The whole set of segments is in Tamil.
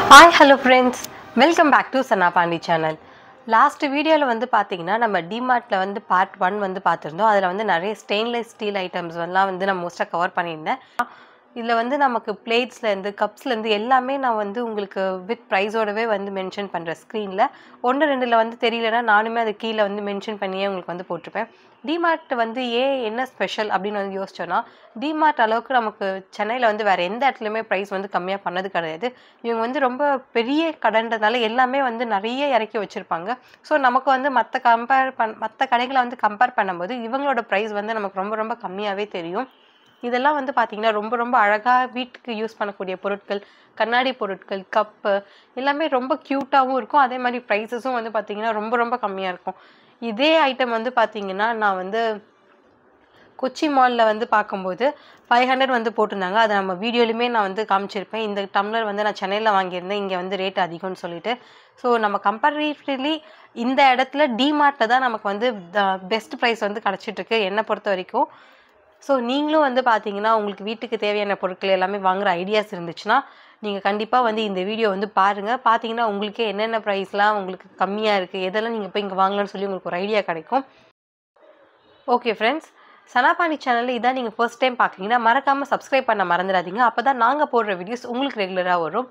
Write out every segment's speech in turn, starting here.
hi hello friends welcome back to Channa Pandi channel last வீடியோவில் வந்து பார்த்தீங்கன்னா நம்ம டிமார்ட்டில் வந்து பார்ட் ஒன் வந்து பார்த்துருந்தோம் அதில் வந்து நிறைய ஸ்டெயின்லெஸ் ஸ்டீல் ஐட்டம்ஸ் எல்லாம் வந்து நான் மோஸ்ட்டாக கவர் பண்ணியிருந்தேன் இதில் வந்து நமக்கு பிளேட்ஸ்லேருந்து கப்ஸ்லேருந்து எல்லாமே நான் வந்து உங்களுக்கு வித் ப்ரைஸோடவே வந்து மென்ஷன் பண்ணுறேன் ஸ்க்ரீனில் ஒன்று ரெண்டில் வந்து தெரியலனா நானுமே அது கீழே வந்து மென்ஷன் பண்ணியே உங்களுக்கு வந்து போட்டிருப்பேன் டிமார்ட் வந்து ஏன் என்ன ஸ்பெஷல் அப்படின்னு வந்து யோசிச்சோன்னா டிமார்ட் அளவுக்கு நமக்கு சென்னையில் வந்து வேறு எந்த இடத்துலையுமே ப்ரைஸ் வந்து கம்மியாக பண்ணது கிடையாது இவங்க வந்து ரொம்ப பெரிய கடைன்றதால எல்லாமே வந்து நிறைய இறக்கி வச்சுருப்பாங்க ஸோ நமக்கு வந்து மற்ற கம்பேர் பண் மற்ற கடைகளை வந்து கம்பேர் பண்ணும்போது இவங்களோட ப்ரைஸ் வந்து நமக்கு ரொம்ப ரொம்ப கம்மியாகவே தெரியும் இதெல்லாம் வந்து பார்த்திங்கன்னா ரொம்ப ரொம்ப அழகாக வீட்டுக்கு யூஸ் பண்ணக்கூடிய பொருட்கள் கண்ணாடி பொருட்கள் கப்பு எல்லாமே ரொம்ப க்யூட்டாகவும் இருக்கும் அதே மாதிரி ப்ரைஸஸும் வந்து பார்த்திங்கன்னா ரொம்ப ரொம்ப கம்மியாக இருக்கும் இதே ஐட்டம் வந்து பார்த்திங்கன்னா நான் வந்து கொச்சி மாலில் வந்து பார்க்கும்போது ஃபைவ் ஹண்ட்ரட் வந்து போட்டிருந்தாங்க அதை நம்ம வீடியோலையுமே நான் வந்து காமிச்சிருப்பேன் இந்த டம்ளர் வந்து நான் சென்னையில் வாங்கியிருந்தேன் இங்கே வந்து ரேட் அதிகம்னு சொல்லிட்டு ஸோ நம்ம கம்பேரிட்டிவ்லி இந்த இடத்துல டிமார்ட்டில் தான் நமக்கு வந்து பெஸ்ட் ப்ரைஸ் வந்து கிடச்சிட்ருக்கு என்னை பொறுத்த வரைக்கும் ஸோ நீங்களும் வந்து பார்த்தீங்கன்னா உங்களுக்கு வீட்டுக்கு தேவையான பொருட்கள் எல்லாமே வாங்குற ஐடியாஸ் இருந்துச்சுன்னா நீங்கள் கண்டிப்பாக வந்து இந்த வீடியோ வந்து பாருங்கள் பார்த்தீங்கன்னா உங்களுக்கே என்னென்ன ப்ரைஸ்லாம் உங்களுக்கு கம்மியாக இருக்குது எதெல்லாம் நீங்கள் போய் இங்கே வாங்கலாம்னு சொல்லி உங்களுக்கு ஒரு ஐடியா கிடைக்கும் ஓகே ஃப்ரெண்ட்ஸ் சனாபாணி சேனலில் இதான் நீங்கள் ஃபர்ஸ்ட் டைம் பார்க்குறீங்கன்னா மறக்காமல் சப்ஸ்கிரைப் பண்ண மறந்துடாதீங்க அப்போ தான் நாங்கள் போடுற வீடியோஸ் உங்களுக்கு ரெகுலராக வரும்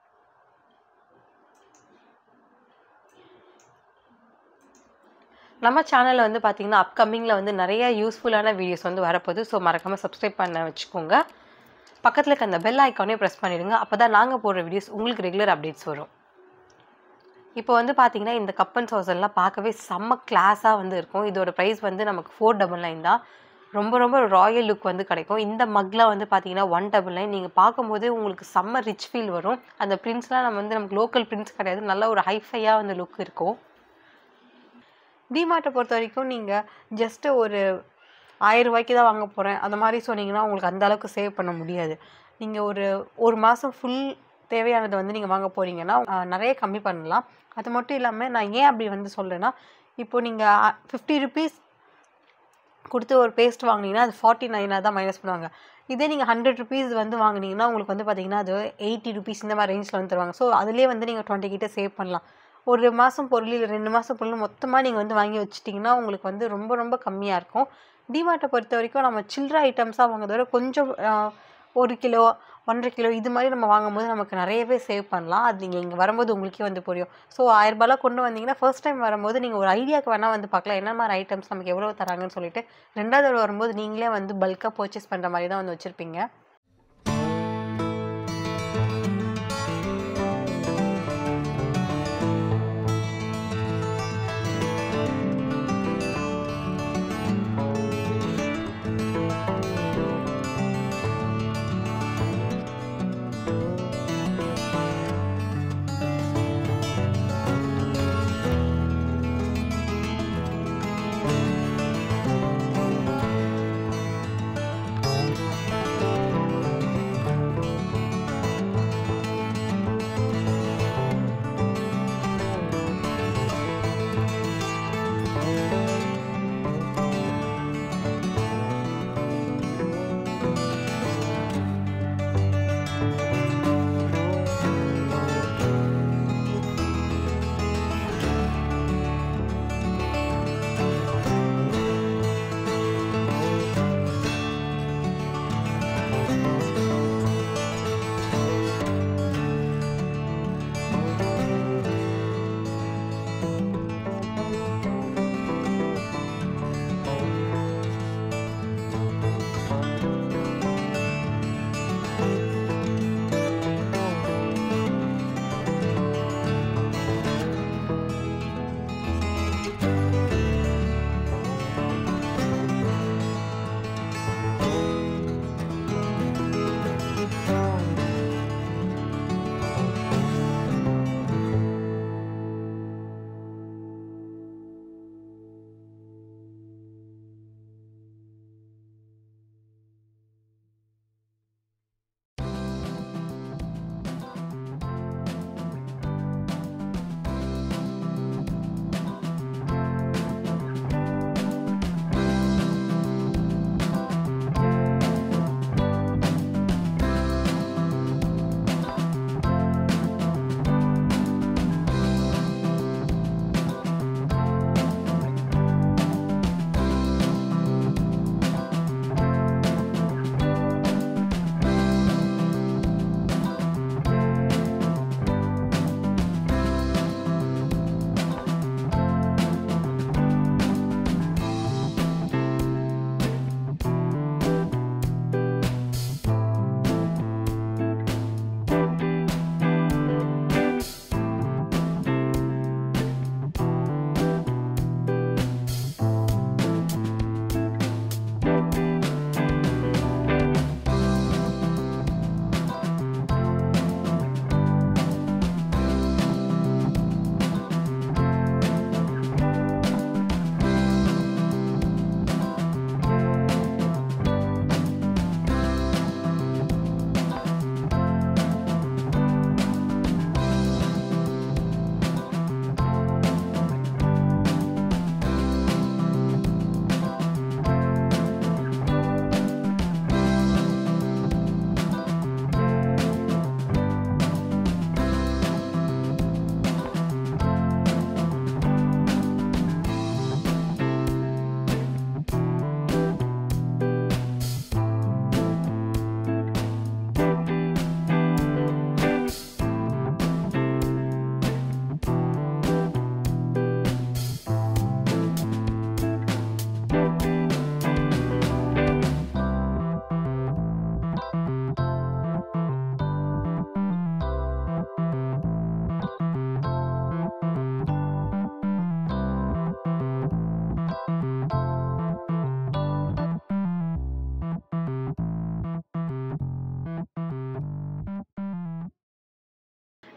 நம்ம சேனலில் வந்து பார்த்தீங்கன்னா அப்கமிங்கில் வந்து நிறைய யூஸ்ஃபுல்லான வீடியோஸ் வந்து வரப்போகுது ஸோ மறக்காமல் சப்ஸ்கிரைப் பண்ண வச்சுக்கோங்க பக்கத்தில் இருக்க அந்த பெல் ஐக்கானே ப்ரெஸ் பண்ணிடுங்க அப்போ தான் நாங்கள் போடுற வீடியோஸ் உங்களுக்கு ரெகுலர் அப்டேட்ஸ் வரும் இப்போ வந்து பார்த்தீங்கன்னா இந்த கப் அண்ட் சாசர்லாம் பார்க்கவே செம்ம கிளாஸாக வந்து இருக்கும் இதோட ப்ரைஸ் வந்து நமக்கு ஃபோர் டபுள் நைன் தான் ரொம்ப ரொம்ப ராயல் லுக் வந்து கிடைக்கும் இந்த மக்லாம் வந்து பார்த்தீங்கன்னா ஒன் டபுள் நைன் நீங்கள் பார்க்கும்போதே உங்களுக்கு செம்ம ரிச் ஃபீல் வரும் அந்த பிரிண்ட்ஸ்லாம் நம்ம வந்து நமக்கு லோக்கல் பிரிண்ட்ஸ் கிடையாது நல்ல ஒரு ஹைஃபையாக வந்து லுக் இருக்கும் டிமார்ட்டை பொறுத்த வரைக்கும் நீங்கள் ஜஸ்ட்டு ஒரு ஆயிரம் ரூபாய்க்கு தான் வாங்க போகிறேன் அந்த மாதிரி சொன்னீங்கன்னா உங்களுக்கு அந்த அளவுக்கு சேவ் பண்ண முடியாது நீங்கள் ஒரு ஒரு மாதம் ஃபுல் தேவையானதை வந்து நீங்கள் வாங்க போகிறீங்கன்னா நிறைய கம்மி பண்ணலாம் அது மட்டும் இல்லாமல் நான் ஏன் அப்படி வந்து சொல்கிறேன்னா இப்போது நீங்கள் ஃபிஃப்டி ருபீஸ் கொடுத்து ஒரு பேஸ்ட் வாங்கினீங்கன்னா அது ஃபார்ட்டி நைனாக தான் மைனஸ் பண்ணுவாங்க இதே நீங்கள் ஹண்ட்ரட் ருபீஸ் வந்து வாங்கினீங்கன்னா உங்களுக்கு வந்து பார்த்தீங்கன்னா அது எயிட்டி ருபீஸ் இந்த மாதிரி ரேஞ்சில் வந்து தருவாங்க ஸோ அதுலேயே வந்து நீங்கள் டுவெண்ட்டி கிட்ட சேவ் பண்ணலாம் ஒரு மாதம் பொருள் இல்லை ரெண்டு மாதம் பொருள் மொத்தமாக நீங்கள் வந்து வாங்கி வச்சிட்டிங்கன்னா உங்களுக்கு வந்து ரொம்ப ரொம்ப கம்மியாக இருக்கும் டிமார்ட்டை பொறுத்த வரைக்கும் நம்ம சில்லற ஐட்டம்ஸாக வாங்குறத விட கொஞ்சம் ஒரு கிலோ ஒன்றரை கிலோ இது மாதிரி நம்ம வாங்கும்போது நமக்கு நிறையவே சேவ் பண்ணலாம் அது நீங்கள் இங்கே வரும்போது உங்களுக்கே வந்து புரியும் ஸோ ஆயிரரூபாலாம் கொண்டு வந்தீங்கன்னா ஃபர்ஸ்ட் டைம் வரும்போது நீங்கள் ஒரு ஐடியாவுக்கு வேணால் வந்து பார்க்கலாம் என்ன மாதிரி ஐட்டம்ஸ் நமக்கு எவ்வளோ தராங்கன்னு சொல்லிட்டு ரெண்டாவது தடவை வரும்போது நீங்களே வந்து பல்காக பர்ச்சேஸ் பண்ணுற மாதிரி தான் வந்து வச்சுருப்பீங்க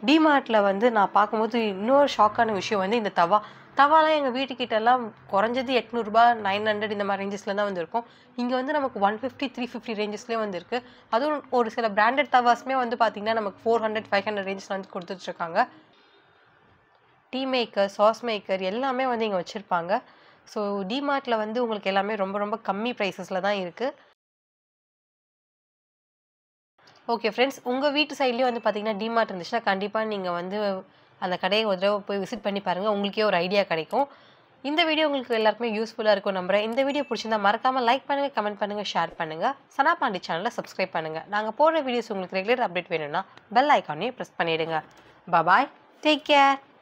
டிமார்ட்டில் வந்து நான் பார்க்கும்போது இன்னொரு ஷாக்கான விஷயம் வந்து இந்த தவா தவாலாம் எங்கள் வீட்டுக்கிட்டலாம் குறைஞ்சது எட்நூறுபா நைன் ஹண்ட்ரட் இந்த மாதிரி ரேஞ்சஸில் தான் வந்து இருக்கும் இங்கே வந்து நமக்கு ஒன் ஃபிஃப்டி த்ரீ ஃபிஃப்டி ரேஞ்சஸ்லேயே வந்து இருக்குது அதுவும் ஒரு சில பிராண்டட் தவாஸுமே வந்து பார்த்திங்கன்னா நமக்கு ஃபோர் ஹண்ட்ரட் ஃபைவ் ஹண்ட்ரட் ரேஞ்சஸில் வந்து கொடுத்துட்ருக்காங்க டீ மேக்கர் சாஸ் மேக்கர் எல்லாமே வந்து இங்கே வச்சுருப்பாங்க ஸோ டிமார்ட்டில் வந்து உங்களுக்கு எல்லாமே ரொம்ப ரொம்ப கம்மி ப்ரைஸஸில் தான் இருக்குது ஓகே ஃப்ரெண்ட்ஸ் உங்கள் வீட்டு சைட்லேயும் வந்து பார்த்தீங்கன்னா டிமார்ட் இருந்துச்சுன்னா கண்டிப்பாக நீங்கள் வந்து அந்த கடையை ஒரு தடவை போய் விசிட் பண்ணி பாருங்கள் உங்களுக்கே ஒரு ஐடியா கிடைக்கும் இந்த வீடியோ உங்களுக்கு எல்லாருக்குமே யூஸ்ஃபுல்லாக இருக்கும் நம்புறேன் இந்த வீடியோ பிடிச்சிருந்தா மறக்காமல் லைக் பண்ணுங்கள் கமெண்ட் பண்ணுங்கள் ஷேர் பண்ணுங்கள் சனா பாண்டி சேனலை சப்ஸ்கிரைப் பண்ணுங்கள் நாங்கள் போடுற வீடியோஸ் உங்களுக்கு ரெகுலர் அப்டேட் வேணும்னா பெல் ஐக்கானையும் ப்ரெஸ் பண்ணிவிடுங்க பபாய் டேக் கேர்